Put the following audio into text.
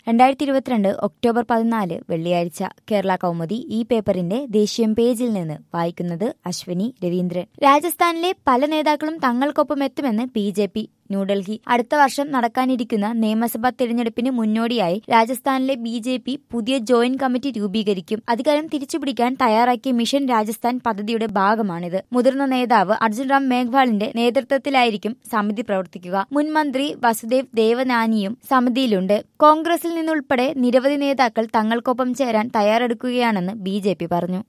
രണ്ടായിരത്തി ഇരുപത്തിരണ്ട് ഒക്ടോബർ പതിനാല് വെള്ളിയാഴ്ച കേരള കൗമുദി ഈ പേപ്പറിന്റെ ദേശീയം പേജിൽ നിന്ന് വായിക്കുന്നത് അശ്വനി രവീന്ദ്രൻ രാജസ്ഥാനിലെ പല നേതാക്കളും തങ്ങൾക്കൊപ്പം എത്തുമെന്ന് ബി ജെ പി ന്യൂഡൽഹി അടുത്ത വർഷം നടക്കാനിരിക്കുന്ന നിയമസഭാ തെരഞ്ഞെടുപ്പിന് മുന്നോടിയായി രാജസ്ഥാനിലെ ബി ജെ പി പുതിയ ജോയിന്റ് കമ്മിറ്റി രൂപീകരിക്കും അധികാരം തിരിച്ചുപിടിക്കാൻ തയ്യാറാക്കിയ മിഷൻ രാജസ്ഥാൻ പദ്ധതിയുടെ ഭാഗമാണിത് മുതിർന്ന നേതാവ് അർജുൻ റാം മേഘ്വാളിന്റെ നേതൃത്വത്തിലായിരിക്കും സമിതി പ്രവർത്തിക്കുക മുൻ മന്ത്രി വസുദേവ് ദേവനാനിയും സമിതിയിലുണ്ട് കോൺഗ്രസിൽ നിന്നുൾപ്പെടെ നിരവധി നേതാക്കൾ തങ്ങൾക്കൊപ്പം ചേരാൻ തയ്യാറെടുക്കുകയാണെന്ന് ബി പറഞ്ഞു